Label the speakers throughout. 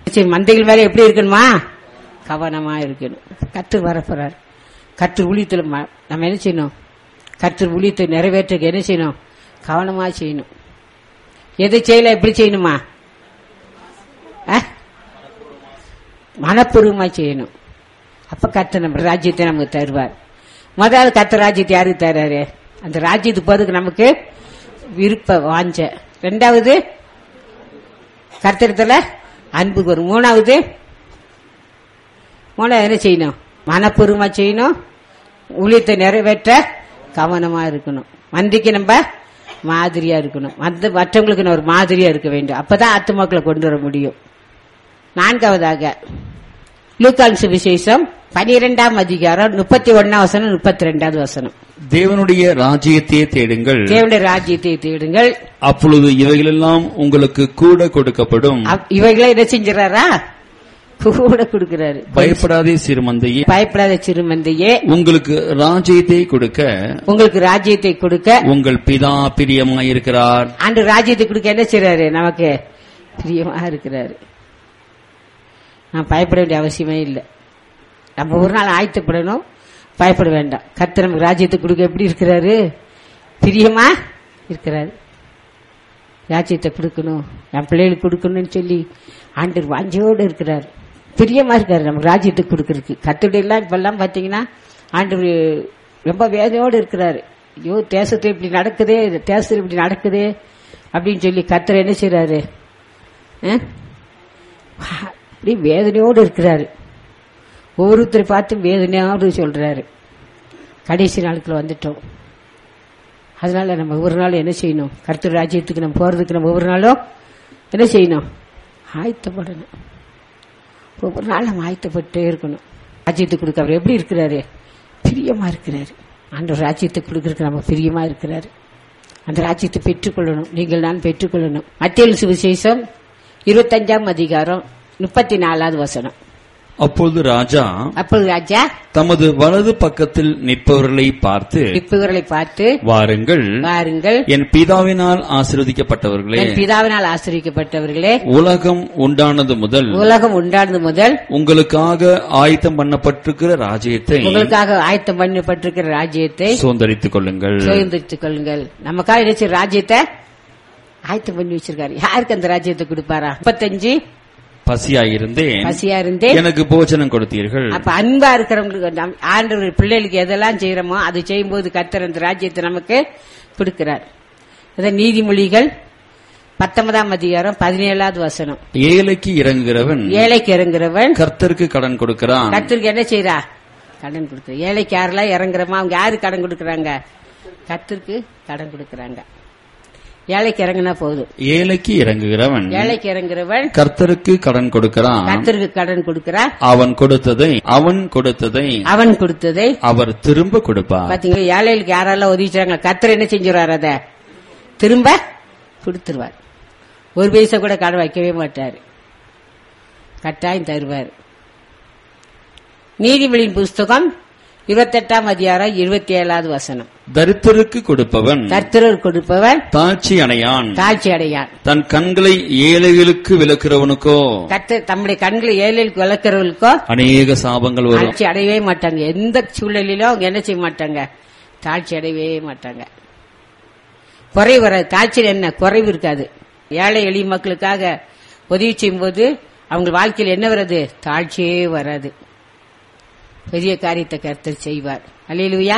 Speaker 1: சரி மந்தைகள் மேல எப்படி இருக்கணுமா கவனமா இருக்கணும் கத்து வரப்போறார் கற்று ஊழியத்தில் ம- நம்ம என்ன செய்யணும் கற்று ஊழியத்தை நிறைவேற்ற என்ன செய்யணும் கவனமா செய்யணும் எது செய்யல எப்படி செய்யணுமா ஆ? மனப்பூர்வமா செய்யணும் அப்ப கத்த நம்ம ராஜ்யத்தை நமக்கு தருவார் முதல்ல கத்த ராஜ்யத்தை யாருக்கு தர்றாரு அந்த ராஜ்யத்துக்கு போறதுக்கு நமக்கு விருப்ப வாஞ்ச ரெண்டாவது கர்த்தரத்துல அன்பு வரும் மூணாவது மூணாவது என்ன செய்யணும் மனப்பூர்வமா செய்யணும் ஊழியத்தை நிறைவேற்ற கவனமா இருக்கணும் மந்திக்கு நம்ம மாதிரியா இருக்கணும் மத்த மற்றவங்களுக்கு நம்ம ஒரு மாதிரியா இருக்க வேண்டும் அப்பதான் ஆத்துமாக்களை கொண்டு வர முடியும் நான்காவதாக லூக்கான் சுவிசேஷம் பனிரெண்டாம் அதிகாரம் முப்பத்தி ஒன்னாம் வசனம் முப்பத்தி ரெண்டாவது வசனம்
Speaker 2: தேவனுடைய ராஜ்யத்தையே தேடுங்கள்
Speaker 1: தேவனுடைய ராஜ்யத்தை தேடுங்கள்
Speaker 2: அப்பொழுது இவைகளெல்லாம் உங்களுக்கு கூட கொடுக்கப்படும்
Speaker 1: அவ்- இவைகளை என்ன செஞ்சுறாரா கூட கொடுக்கிறாரு
Speaker 2: பயப்படாதே சிறுமந்தையே
Speaker 1: பயப்படாத சிறுமந்தையே
Speaker 2: உங்களுக்கு ராஜ்யத்தை கொடுக்க
Speaker 1: உங்களுக்கு ராஜ்யத்தை கொடுக்க
Speaker 2: உங்கள் பிதா பிரியமாயிருக்கிறார்
Speaker 1: ஆண்டு ராஜ்யத்தை கொடுக்க என்ன செய்றாரு நமக்கு பிரியமா இருக்கிறாரு நான் பயப்பட வேண்டிய அவசியமே இல்லை நம்ம ஒரு நாள் ஆயத்தப்படணும் பயப்பட வேண்டாம் கர்த்தர் நமக்கு ராஜ்யத்தை கொடுக்க எப்படி இருக்கிறாரு பிரியமா இருக்கிறாரு ராஜ்யத்தை கொடுக்கணும் என் பிள்ளைகளுக்கு கொடுக்கணும்னு சொல்லி ஆண்டர் வாஞ்சையோடு இருக்கிறார் பிரியமா இருக்காரு நமக்கு ராஜ்யத்தை கொடுக்கறதுக்கு கத்துடைய எல்லாம் இப்பெல்லாம் பாத்தீங்கன்னா ஆண்டவர் ரொம்ப வேதனையோடு இருக்கிறாரு ஐயோ தேசத்துல இப்படி நடக்குதே தேசத்துல இப்படி நடக்குதே அப்படின்னு சொல்லி கத்தர் என்ன செய்றாரு அஹ்? அப்படி வேதனையோடு இருக்கிறாரு ஒவ்வொருத்தரை பார்த்து வேதனையோடு சொல்றாரு கடைசி நாளுக்குள்ள வந்துட்டோம் அதனால நம்ம ஒவ்வொரு நாளும் என்ன செய்யணும் கர்த்தர் ராஜ்யத்துக்கு நம்ம போறதுக்கு நம்ம ஒவ்வொரு நாளும் என்ன செய்யணும் ஆயத்தப்படணும் ஒவ்வொரு நாள் நம்ம ஆயத்தப்பட்டே இருக்கணும் ராஜ்யத்துக்கு கொடுக்க அவர் எப்படி இருக்கிறாரு பிரியமா இருக்கிறாரு அந்த ராஜ்யத்தை கொடுக்கறதுக்கு நம்ம பிரியமா இருக்கிறாரு அந்த ராஜ்யத்தை பெற்றுக்கொள்ளணும் நீங்கள் நான் பெற்றுக்கொள்ளணும் மத்திய சுவிசேஷம் இருபத்தஞ்சாம் அதிகாரம் முப்பத்தி நாலாவது வசனம்
Speaker 2: அப்பொழுது ராஜா
Speaker 1: அப்பொழுது ராஜா
Speaker 2: தமது வலது பக்கத்தில் நிற்பவர்களை பார்த்து
Speaker 1: இப்பவர்களை பார்த்து
Speaker 2: வாருங்கள்
Speaker 1: வாருங்கள்
Speaker 2: என் பிதாவினால் ஆசீர்வதிக்கப்பட்டவர்களே
Speaker 1: என் பிதாவினால் ஆசிரியப்பட்டவர்களே
Speaker 2: உலகம் உண்டானது முதல்
Speaker 1: உலகம் உண்டானது முதல்
Speaker 2: உங்களுக்காக ஆயத்தம் பண்ணப்பட்டிருக்கிற ராஜ்யத்தை
Speaker 1: உங்களுக்காக ஆயத்தம் பண்ணப்பட்டிருக்கிற ராஜ்யத்தை
Speaker 2: சுதந்திரித்துக் கொள்ளுங்கள்
Speaker 1: சுதந்திரித்துக் கொள்ளுங்கள் நமக்காக நினைச்ச ராஜ்யத்தை ஆயத்தம் பண்ணி வச்சிருக்காரு யாருக்கு அந்த ராஜ்யத்தை கொடுப்பாரா முப்பத்தஞ்சு
Speaker 2: பசியாயிருந்தேன்
Speaker 1: பசியா இருந்தே
Speaker 2: எனக்கு போஜனம் கொடுத்தீர்கள்
Speaker 1: அப்ப அன்பா இருக்கிறவங்களுக்கு நம் ஆண்டவர் பிள்ளைகளுக்கு எதெல்லாம் செய்யறோமோ அது செய்யும்போது கர்த்தர் அந்த ராஜ்யத்தை நமக்கு கொடுக்கிறார் அதான் நீதிமொழிகள் பத்தொன்பதாம் அதிகாரம் பதினேழாவது வசனம்
Speaker 2: ஏழைக்கு இறங்குகிறவன்
Speaker 1: ஏழைக்கு இறங்குறவன்
Speaker 2: கர்த்தருக்கு கடன் கொடுக்கிறான்
Speaker 1: கர்த்தருக்கு என்ன செய்யறா கடன் கொடுக்குற ஏழைக்கு யாரெல்லாம் இறங்குறோமா அவங்க யாரு கடன் கொடுக்கறாங்க கர்த்தருக்கு கடன் கொடுக்கறாங்க ஏழைக்கு இறங்குனா போதும்
Speaker 2: ஏழைக்கு இறங்குகிறவன்
Speaker 1: ஏழைக்கு இறங்குறவன்
Speaker 2: கர்த்தருக்கு கடன் கொடுக்கிறான்
Speaker 1: கர்த்தருக்கு கடன் கொடுக்கிறா
Speaker 2: அவன் கொடுத்ததை அவன் கொடுத்ததை
Speaker 1: அவன் கொடுத்ததை
Speaker 2: அவர் திரும்ப கொடுப்பார்
Speaker 1: பாத்தீங்களா ஏழைகளுக்கு யாரெல்லாம் உதவிச்சாங்க கர்த்தர் என்ன செஞ்சுருவார் அத திரும்ப கொடுத்துருவார் ஒரு பைசா கூட கடன் வைக்கவே மாட்டார் கட்டாயம் தருவார் நீதிமொழியின் புஸ்தகம் இருபத்தெட்டாம் அதிகாரம் இருபத்தி ஏழாவது வசனம்
Speaker 2: தரித்திற்கு கொடுப்பவன்
Speaker 1: கர்த்தர் கொடுப்பவன்
Speaker 2: தாட்சி அடையான்
Speaker 1: தாழ்ச்சி அடையான்
Speaker 2: தன் கண்களை ஏழைகளுக்கு விளக்குறவனுக்கோ
Speaker 1: கர்த்தர் தம்முடைய கண்களை ஏழைகளுக்கு வளர்க்கிறவர்களுக்கோ
Speaker 2: அநேக சாபங்கள் வரும்
Speaker 1: தாழ்ச்சி அடையவே மாட்டாங்க எந்த சூழ்நிலையிலும் அவங்க என்ன செய்ய மாட்டாங்க தாழ்ச்சி அடையவே மாட்டாங்க குறைவு வராது தாழ்ச்சியில் என்ன குறைவு இருக்காது ஏழை எளிய மக்களுக்காக உதவி செய்யும்போது அவங்க வாழ்க்கையில் என்ன வராது தாழ்ச்சியே வராது பெரிய காரியத்தை கர்த்தர் செய்வார் அல்லேலூயா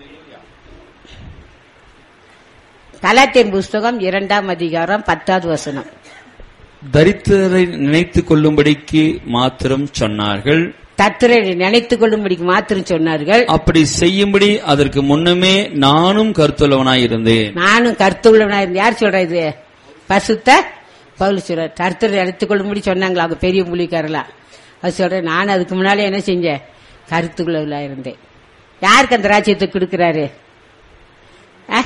Speaker 1: கலாத்தியன் புஸ்தகம் இரண்டாம் அதிகாரம் பத்தாவது வசனம்
Speaker 2: தரித்திரரை நினைத்துக் கொள்ளும்படிக்கு மாத்திரம் சொன்னார்கள்
Speaker 1: தத்துரை நினைத்துக் கொள்ளும்படிக்கு மாத்திரம் சொன்னார்கள்
Speaker 2: அப்படி செய்யும்படி அதற்கு முன்னமே நானும் கருத்துள்ளவனாய் இருந்தேன்
Speaker 1: நானும் கருத்துள்ளவனா இருந்து யார் சொல்ற இது பசுத்த பவுல் சொல்ற கருத்தர் எடுத்துக்கொள்ளும்படி சொன்னாங்களா அவங்க பெரிய மொழிக்காரலா அது சொல்றேன் நான் அதுக்கு முன்னாலே என்ன செஞ்சேன் கருத்துள்ளவளா இருந்தேன் யாருக்கு அந்த ராஜ்யத்தை கொடுக்கிறாரு ஆ?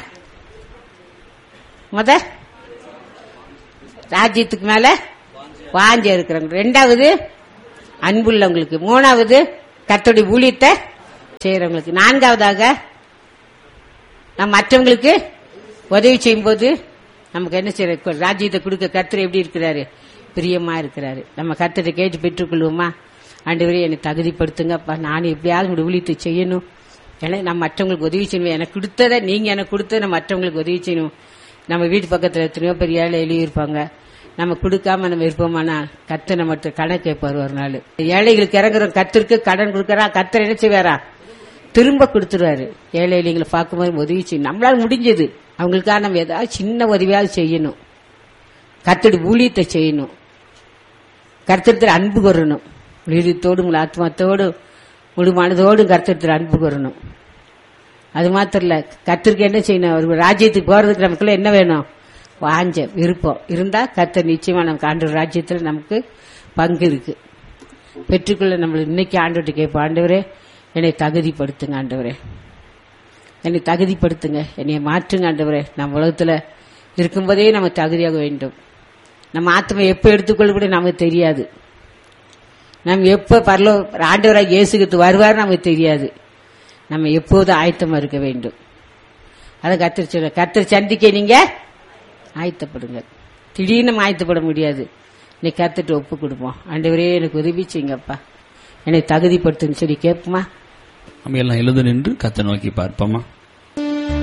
Speaker 1: முத ராஜ்யத்துக்கு மேல வாஞ்ச இருக்கிறவங்க ரெண்டாவது அன்புள்ளவங்களுக்கு மூணாவது கர்த்தருடைய ஊழியத்தை செய்யறவங்களுக்கு நான்காவதாக நம்ம மற்றவங்களுக்கு உதவி செய்யும்போது நமக்கு என்ன செய்யற ராஜ்யத்தை கொடுக்க கர்த்தர் எப்படி இருக்கிறாரு பிரியமா இருக்கிறாரு நம்ம கர்த்தரை கேட்டு பெற்றுக்கொள்வோமா ஆண்டவரே என்னை தகுதிப்படுத்துங்கப்பா நான் எப்படியாவது உங்களுடைய ஊழியத்தை செய்யணும் எனக்கு நான் மற்றவங்களுக்கு உதவி செய்யணும் எனக்கு கொடுத்ததை நீங்க எனக்கு கொடுத்ததை நான் மற்றவங்களுக்கு உதவி செய்யணும் நம்ம வீட்டு பக்கத்துல எத்தனையோ பெரிய ஏழை எழுதியிருப்பாங்க நம்ம கொடுக்காம நம்ம இருப்போமானா கத்து நம்ம கடன் கேட்பார் ஒரு நாள் ஏழைகளுக்கு இறங்குறோம் கத்திற்கு கடன் கொடுக்கறா கத்தர் என்ன செய்வாரா திரும்ப கொடுத்துருவாரு ஏழை ஏழைகளை பார்க்கும்போது உதவி செய்யணும் நம்மளால முடிஞ்சது அவங்களுக்காக நம்ம ஏதாவது சின்ன உதவியாவது செய்யணும் கத்தடி ஊழியத்தை செய்யணும் கர்த்தத்தில் அன்பு கூறணும் உயிரத்தோடு உங்கள் ஆத்மாத்தோடு முழு மனதோடு கர்த்தத்தில் அன்பு கூறணும் அது மாத்திரம் இல்ல கத்திற்கு என்ன செய்யணும் ஒரு ராஜ்யத்துக்கு போறதுக்கு நமக்குள்ள என்ன வேணும் வாஞ்ச விருப்பம் இருந்தா கர்த்தர் நிச்சயமா நமக்கு ஆண்டு ராஜ்யத்துல நமக்கு பங்கு இருக்கு பெற்றுக்கொள்ள நம்மள இன்னைக்கு ஆண்டு கேட்போம் ஆண்டவரே என்னை தகுதிப்படுத்துங்க ஆண்டவரே என்னை தகுதிப்படுத்துங்க என்னை மாற்றுங்க ஆண்டவரே நம்ம உலகத்துல இருக்கும்போதே நம்ம தகுதியாக வேண்டும் நம்ம ஆத்மா எப்ப எடுத்துக்கொள்ள கூட நமக்கு தெரியாது நம்ம எப்ப பரலோ ஆண்டவராக இயேசுக்கு வருவார் நமக்கு தெரியாது நம்ம எப்போதும் ஆயத்தமா இருக்க வேண்டும் அதை கத்திரி சொல்ல கத்திரி சந்திக்க நீங்க ஆயத்தப்படுங்க திடீர்னு நம்ம ஆயத்தப்பட முடியாது இன்னைக்கு கத்துட்டு ஒப்பு கொடுப்போம் ஆண்டவரே எனக்கு உதவி செய்யுங்கப்பா என்னை தகுதிப்படுத்துன்னு சொல்லி கேட்போமா
Speaker 2: நம்ம எல்லாம் எழுது நின்று கத்தை நோக்கி பார்ப்போமா